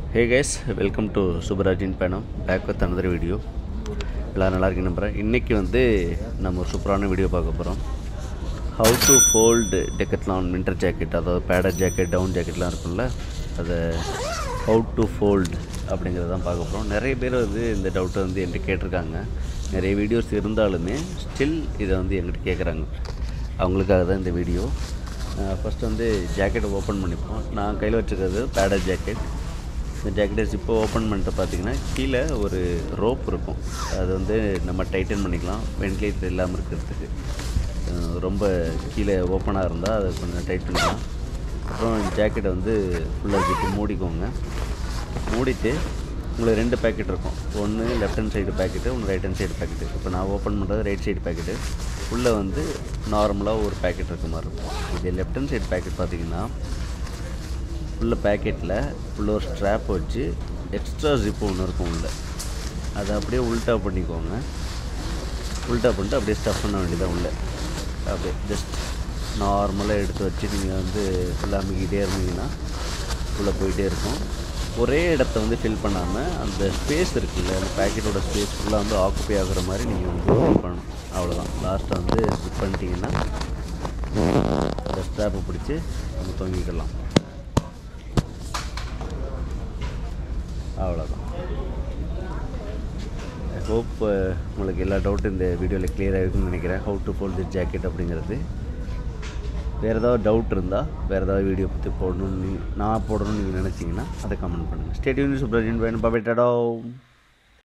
hey guys welcome to சுப்ராஜின் பயணம் back with another video எல்லோரும் நல்லா இருக்கீங்க நம்புகிறேன் இன்றைக்கி வந்து நம்ம ஒரு சூப்பரான வீடியோ பார்க்க போகிறோம் how to fold Decathlon winter jacket அதாவது பேடர் ஜாக்கெட் டவுன் ஜாக்கெட்லாம் இருக்கும்ல அதை ஹவு டு ஃபோல்டு அப்படிங்கிறத தான் பார்க்க போகிறோம் நிறைய பேர் வந்து இந்த டவுட்டை வந்து என்கிட்ட கேட்டிருக்காங்க நிறைய வீடியோஸ் இருந்தாலுமே ஸ்டில் இதை வந்து என்கிட்ட கேட்குறாங்க அவங்களுக்காக தான் இந்த வீடியோ ஃபஸ்ட் வந்து ஜாக்கெட்டை ஓப்பன் பண்ணிப்போம் நான் கையில் வச்சுருக்கிறது பேடர் ஜாக்கெட் இந்த ஜாக்கெட்டை ஜிப்பை ஓப்பன் பண்ணிட்டு பார்த்தீங்கன்னா கீழே ஒரு ரோப் இருக்கும் அது வந்து நம்ம டைட்டன் பண்ணிக்கலாம் வென்டிலேட்டர் இல்லாமல் இருக்கிறதுக்கு அஹ் ரொம்ப கீழே ஓப்பனாக இருந்தால் அதை கொஞ்சம் டைட் பண்ணிக்கலாம் அப்புறம் ஜாக்கெட்டை வந்து ஃபுல்லாக ஜிப்பு மூடிக்கோங்க மூடிட்டு உங்களுக்கு ரெண்டு பேக்கெட் இருக்கும் ஒன்று லெஃப்ட் ஹேண்ட் சைடு பேக்கெட்டு ஒன்று ரைட் ஹேண்ட் சைடு பேக்கெட்டு இப்போ நான் ஓப்பன் பண்ணுறது ரைட் சைடு பேக்கெட்டு உள்ளே வந்து நார்மலாக ஒரு பேக்கெட் இருக்க மாதிரி இருக்கும் இது லெஃப்ட் ஹேண்ட் சைடு பேக்கெட் பார்த்தீங்கன்னா உள்ள பேக்கெட்டில் உள்ள ஒரு ஸ்ட்ராப் வச்சு எக்ஸ்ட்ரா ஜிப்பு ஒன்று இருக்கும் உள்ள அதை அப்படியே உல்ட்டா பண்ணிக்கோங்க உல்ட்டா பண்ணிட்டு அப்படியே ஸ்டஃப் பண்ண வேண்டியதான் உள்ள அப்படியே ஜஸ்ட் நார்மலாக எடுத்து வச்சு நீங்கள் வந்து ஃபுல்லாக அமுக்கிட்டே இருந்தீங்கன்னா உள்ளே போயிட்டே இருக்கும் ஒரே இடத்த வந்து ஃபில் பண்ணாமல் அந்த ஸ்பேஸ் இருக்குல்ல அந்த பேக்கெட்டோட ஸ்பேஸ் ஃபுல்லாக வந்து ஆக்குப்பை ஆகுற மாதிரி நீங்கள் வந்து ஃபில் பண்ணணும் அவ்வளோதான் லாஸ்ட்டாக வந்து ஸ்டிப் பண்ணிட்டீங்கன்னா அந்த ஸ்ட்ராப்பை பிடிச்சி நம்ம தொங்கிக்கலாம் அவ்வளோதான் ஐ ஹோப் உங்களுக்கு எல்லா டவுட்டும் இந்த வீடியோவில் கிளியராக இருக்குன்னு நினைக்கிறேன் how to fold this jacket அப்படிங்கிறது வேறு ஏதாவது டவுட் இருந்தால் வேறு ஏதாவது வீடியோ பற்றி போடணும்னு நீ- நான் போடணும்னு நீங்கள் நினச்சிங்கன்னா அதை கமெண்ட் பண்ணுங்கள் ஸ்டேடியம் சுப்ரஜின் வேணும் பாபேட்டாடோ